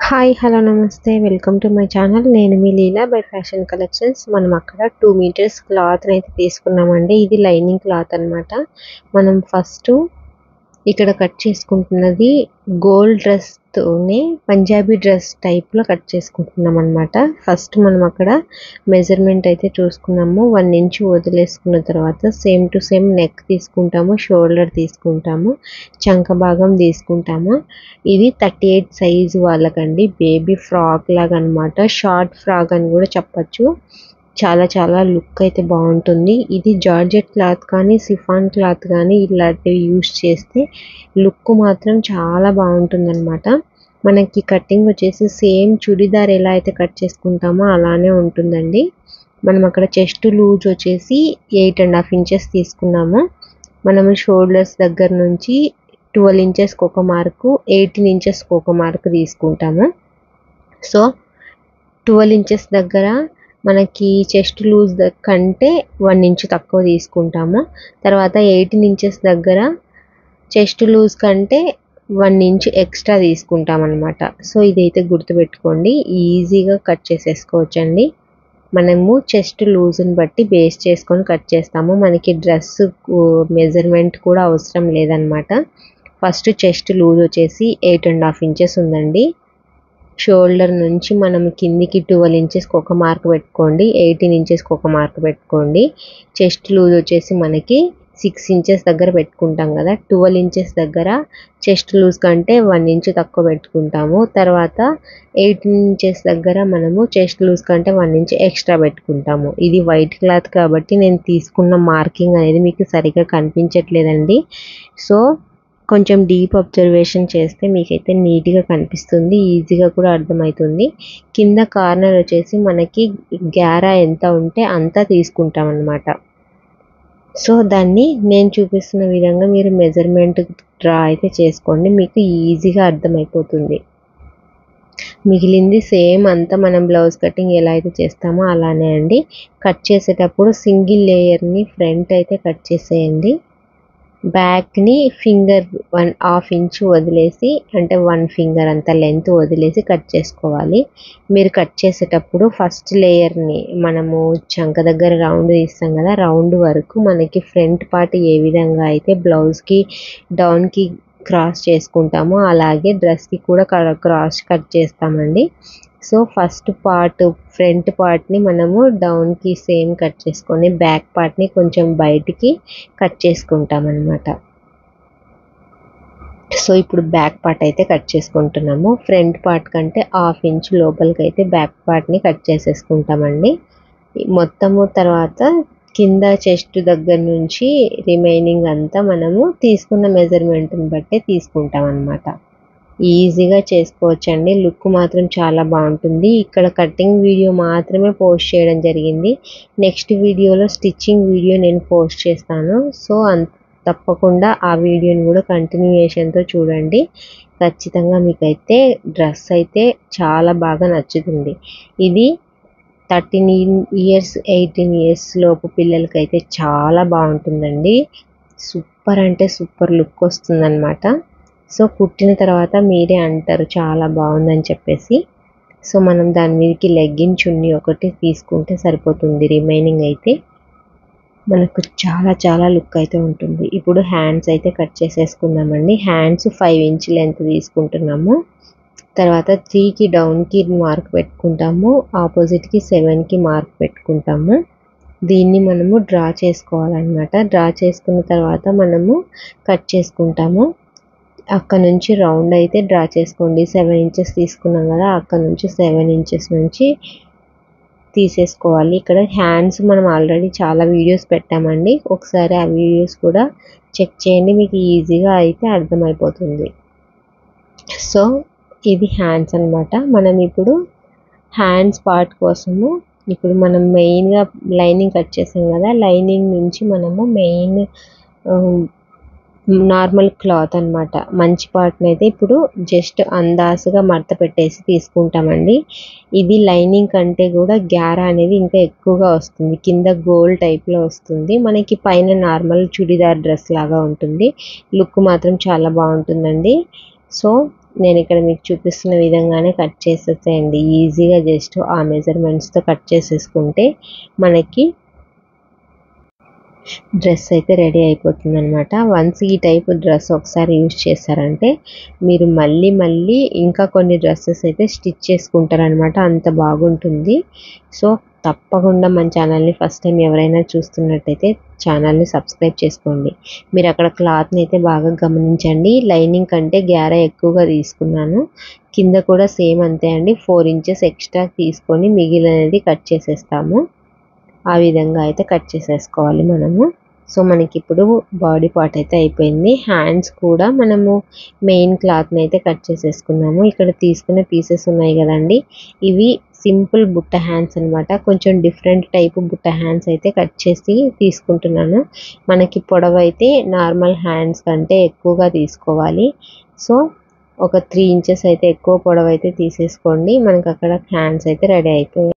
hi hello నమస్తే welcome to my channel నేను మీ లీలా బై ఫ్యాషన్ కలెక్షన్స్ మనం అక్కడ టూ మీటర్స్ క్లాత్ అయితే తీసుకున్నామండి ఇది లైనింగ్ క్లాత్ అన్నమాట మనం ఫస్ట్ ఇక్కడ కట్ చేసుకుంటున్నది గోల్డ్ డ్రెస్తోనే పంజాబీ డ్రెస్ టైప్లో కట్ చేసుకుంటున్నాం అనమాట ఫస్ట్ మనం అక్కడ మెజర్మెంట్ అయితే చూసుకున్నాము వన్ ఇంచ్ వదిలేసుకున్న తర్వాత సేమ్ టు సేమ్ నెక్ తీసుకుంటాము షోల్డర్ తీసుకుంటాము చంక భాగం తీసుకుంటాము ఇది థర్టీ ఎయిట్ సైజు వాళ్ళకండి బేబీ ఫ్రాక్ లాగా అనమాట షార్ట్ ఫ్రాక్ అని కూడా చెప్పచ్చు చాలా చాలా లుక్ అయితే బాగుంటుంది ఇది జార్జెట్ క్లాత్ కానీ సిఫాన్ క్లాత్ కానీ ఇలాంటివి యూస్ చేస్తే లుక్ మాత్రం చాలా బాగుంటుంది అనమాట మనకి కటింగ్ వచ్చేసి సేమ్ చుడిదార్ ఎలా అయితే కట్ చేసుకుంటామో అలానే ఉంటుందండి మనం అక్కడ చెస్ట్ లూజ్ వచ్చేసి ఎయిట్ అండ్ హాఫ్ ఇంచెస్ తీసుకున్నాము మనము షోల్డర్స్ దగ్గర నుంచి ట్వెల్వ్ ఇంచెస్కి ఒక మార్కు ఎయిటీన్ ఇంచెస్కి ఒక మార్కు తీసుకుంటాము సో ట్వెల్వ్ ఇంచెస్ దగ్గర మనకి చెస్ట్ లూజ్ కంటే వన్ ఇంచ్ తక్కువ తీసుకుంటాము తర్వాత ఎయిటీన్ ఇంచెస్ దగ్గర చెస్ట్ లూజ్ కంటే వన్ ఇంచ్ ఎక్స్ట్రా తీసుకుంటాం అనమాట సో ఇదైతే గుర్తుపెట్టుకోండి ఈజీగా కట్ చేసేసుకోవచ్చండి మనము చెస్ట్ లూజ్ని బట్టి బేస్ చేసుకొని కట్ చేస్తాము మనకి డ్రెస్ మెజర్మెంట్ కూడా అవసరం లేదనమాట ఫస్ట్ చెస్ట్ లూజ్ వచ్చేసి ఎయిట్ అండ్ హాఫ్ ఇంచెస్ ఉందండి షోల్డర్ నుంచి మనం కిందికి ట్వెల్వ్ ఇంచెస్కి ఒక మార్క్ పెట్టుకోండి ఎయిటీన్ ఇంచెస్కి ఒక మార్క్ పెట్టుకోండి చెస్ట్ లూజ్ వచ్చేసి మనకి సిక్స్ ఇంచెస్ దగ్గర పెట్టుకుంటాం కదా ట్వెల్వ్ ఇంచెస్ దగ్గర చెస్ట్ లూజ్ కంటే వన్ ఇంచ్ తక్కువ పెట్టుకుంటాము తర్వాత ఎయిటీన్ ఇంచెస్ దగ్గర మనము చెస్ట్ లూజ్ కంటే వన్ ఇంచ్ ఎక్స్ట్రా పెట్టుకుంటాము ఇది వైట్ క్లాత్ కాబట్టి నేను తీసుకున్న మార్కింగ్ అనేది మీకు సరిగా కనిపించట్లేదండి సో కొంచెం డీప్ అబ్జర్వేషన్ చేస్తే మీకైతే నీట్గా కనిపిస్తుంది ఈజీగా కూడా అర్థమవుతుంది కింద కార్నర్ వచ్చేసి మనకి గ్యారా ఎంత ఉంటే అంతా తీసుకుంటాం అనమాట సో దాన్ని నేను చూపిస్తున్న విధంగా మీరు మెజర్మెంట్ డ్రా అయితే చేసుకోండి మీకు ఈజీగా అర్థమైపోతుంది మిగిలింది సేమ్ అంతా మనం బ్లౌజ్ కటింగ్ ఎలా అయితే చేస్తామో అలానే అండి కట్ చేసేటప్పుడు సింగిల్ లేయర్ని ఫ్రంట్ అయితే కట్ చేసేయండి బ్యాక్ని ఫింగర్ వన్ హాఫ్ ఇంచ్ వదిలేసి అంటే వన్ ఫింగర్ అంత లెంత్ వదిలేసి కట్ చేసుకోవాలి మీరు కట్ చేసేటప్పుడు ఫస్ట్ లేయర్ని మనము చంక దగ్గర రౌండ్ తీస్తాం కదా రౌండ్ వరకు మనకి ఫ్రంట్ పార్ట్ ఏ విధంగా అయితే బ్లౌజ్కి డౌన్కి క్రాస్ చేసుకుంటామో అలాగే డ్రెస్కి కూడా క్రాస్ కట్ చేస్తామండి సో ఫస్ట్ పార్ట్ ఫ్రంట్ పార్ట్ని మనము డౌన్కి సేమ్ కట్ చేసుకొని బ్యాక్ పార్ట్ని కొంచెం బయటికి కట్ చేసుకుంటాం అనమాట సో ఇప్పుడు బ్యాక్ పార్ట్ అయితే కట్ చేసుకుంటున్నాము ఫ్రంట్ పార్ట్ కంటే హాఫ్ ఇంచ్ లోపలికి అయితే బ్యాక్ పార్ట్ని కట్ చేసేసుకుంటామండి మొత్తము తర్వాత కింద చెస్ట్ దగ్గర నుంచి రిమైనింగ్ అంతా మనము తీసుకున్న మెజర్మెంట్ని బట్టే తీసుకుంటాం అనమాట ఈజీగా చేసుకోవచ్చండి లుక్ మాత్రం చాలా బాగుంటుంది ఇక్కడ కటింగ్ వీడియో మాత్రమే పోస్ట్ చేయడం జరిగింది నెక్స్ట్ వీడియోలో స్టిచ్చింగ్ వీడియో నేను పోస్ట్ చేస్తాను సో తప్పకుండా ఆ వీడియోని కూడా కంటిన్యూయేషన్తో చూడండి ఖచ్చితంగా మీకైతే డ్రెస్ అయితే చాలా బాగా నచ్చుతుంది ఇది థర్టీన్ ఇయర్స్ ఎయిటీన్ ఇయర్స్ లోపు పిల్లలకైతే చాలా బాగుంటుందండి సూపర్ అంటే సూపర్ లుక్ వస్తుందన్నమాట సో కుట్టిన తర్వాత మీరే అంటారు చాలా బాగుందని చెప్పేసి సో మనం దాని మీదకి లెగ్గిన్ చున్నీ ఒకటి తీసుకుంటే సరిపోతుంది రిమైనింగ్ అయితే మనకు చాలా చాలా లుక్ అయితే ఉంటుంది ఇప్పుడు హ్యాండ్స్ అయితే కట్ చేసేసుకుందామండి హ్యాండ్స్ ఫైవ్ ఇంచ్ లెంత్ తీసుకుంటున్నాము తర్వాత త్రీకి డౌన్కి మార్క్ పెట్టుకుంటాము ఆపోజిట్కి సెవెన్కి మార్క్ పెట్టుకుంటాము దీన్ని మనము డ్రా చేసుకోవాలన్నమాట డ్రా చేసుకున్న తర్వాత మనము కట్ చేసుకుంటాము అక్కడ నుంచి రౌండ్ అయితే డ్రా చేసుకోండి సెవెన్ ఇంచెస్ తీసుకున్నాం కదా అక్కడ నుంచి సెవెన్ ఇంచెస్ నుంచి తీసేసుకోవాలి ఇక్కడ హ్యాండ్స్ మనం ఆల్రెడీ చాలా వీడియోస్ పెట్టామండి ఒకసారి ఆ వీడియోస్ కూడా చెక్ చేయండి మీకు ఈజీగా అయితే అర్థమైపోతుంది సో ఇది హ్యాండ్స్ అనమాట మనం ఇప్పుడు హ్యాండ్స్ పార్ట్ కోసము ఇప్పుడు మనం మెయిన్గా లైనింగ్ కట్ చేసాం కదా లైనింగ్ నుంచి మనము మెయిన్ నార్మల్ క్లాత్ అనమాట మంచి పార్ట్ని అయితే ఇప్పుడు జస్ట్ అందాసుగా మడత పెట్టేసి తీసుకుంటామండి ఇది లైనింగ్ కంటే కూడా గ్యారా అనేది ఇంకా ఎక్కువగా వస్తుంది కింద గోల్డ్ టైప్లో వస్తుంది మనకి పైన నార్మల్ చుడిదార్ డ్రెస్ లాగా ఉంటుంది లుక్ మాత్రం చాలా బాగుంటుందండి సో నేను ఇక్కడ మీకు చూపిస్తున్న విధంగానే కట్ చేసేసేయండి ఈజీగా జస్ట్ ఆ మెజర్మెంట్స్తో కట్ చేసేసుకుంటే మనకి డ్రెస్ అయితే రెడీ అయిపోతుంది అనమాట వన్స్ ఈ టైప్ డ్రెస్ ఒకసారి యూజ్ చేశారంటే మీరు మళ్ళీ మళ్ళీ ఇంకా కొన్ని డ్రెస్సెస్ అయితే స్టిచ్ చేసుకుంటారనమాట అంత బాగుంటుంది సో తప్పకుండా మన ఛానల్ని ఫస్ట్ టైం ఎవరైనా చూస్తున్నట్టయితే ఛానల్ని సబ్స్క్రైబ్ చేసుకోండి మీరు అక్కడ క్లాత్ని అయితే బాగా గమనించండి లైనింగ్ కంటే గ్యారా ఎక్కువగా తీసుకున్నాను కింద కూడా సేమ్ అంతే అండి ఫోర్ ఇంచెస్ ఎక్స్ట్రా తీసుకొని మిగిలినది కట్ చేసేస్తాము ఆ విధంగా అయితే కట్ చేసేసుకోవాలి మనము సో మనకి ఇప్పుడు బాడీ పార్ట్ అయితే అయిపోయింది హ్యాండ్స్ కూడా మనము మెయిన్ క్లాత్ని అయితే కట్ చేసేసుకున్నాము ఇక్కడ తీసుకునే పీసెస్ ఉన్నాయి కదండి ఇవి సింపుల్ బుట్ట హ్యాండ్స్ అనమాట కొంచెం డిఫరెంట్ టైప్ బుట్ట హ్యాండ్స్ అయితే కట్ చేసి తీసుకుంటున్నాను మనకి పొడవు అయితే నార్మల్ హ్యాండ్స్ కంటే ఎక్కువగా తీసుకోవాలి సో ఒక త్రీ ఇంచెస్ అయితే ఎక్కువ పొడవు అయితే తీసేసుకోండి మనకి అక్కడ హ్యాండ్స్ అయితే రెడీ అయిపోయాయి